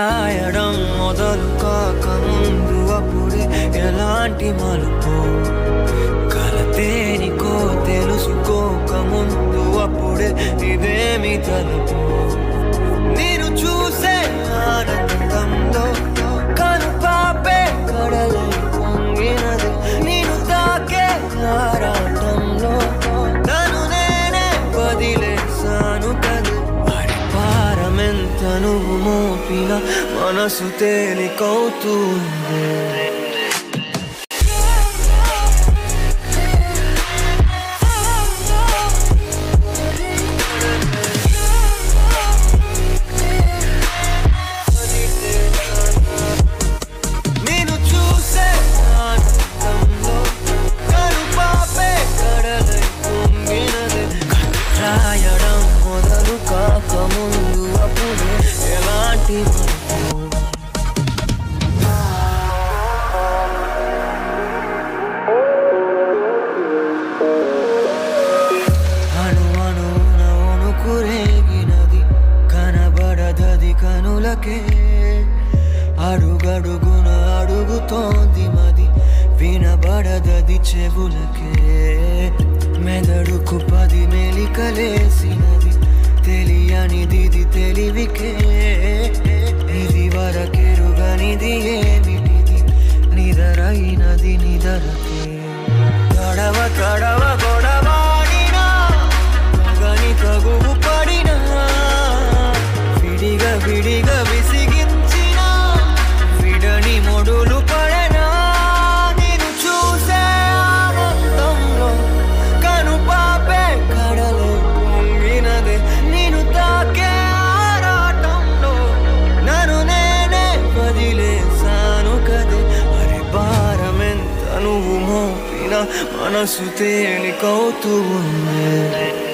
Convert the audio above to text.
రాయడం మొదలు కాక ముందు అప్పుడే ఎలాంటి మలుపు కలతేనికో తెలుసుకోక ముందు అప్పుడే ఇదేమి తలుపు నేను చూసే ఆనందంలో కను పాపే కడలై పొంగినది నేను తాకే ఆరాటంలో నన్ను నేనే వదిలేసాను కది వాడి పారమెంత నువ్వు మోపిన మనసు తేలికవుతుంది నేను చూసే ఆనందంలో కను పాపే కడలై పొంగినది రాయడం మొదలు కాక ముందు అప్పుడే ఎలాంటి మలుపు అణు అణువున ఒణుకురేగినది కనబడదది కనులకే అడుగడుగున అడుగుతోంది మది వినబడదది చెవులకే మెదడుకు పది మెలికలేసినది తెలియనిది తెలివికే ఇది వరకెరుగనిది ఏమిటిది నిదరైనది నిదరకే తడవ తడవ గొడవాడినా మగని తగువు పడినా విడిగా విడిగా విసిగించిన విడని మొడులు పడనా నేను చూసే ఆనందంలో కను పాపే కడలు పొంగినదే నేను తాకే ఆరాటంలో నన్ను నేనే వదిలేసాను కదే అరే భారమెంత నువ్వు మోపిన మనసు తేలికవుతూ ఉంది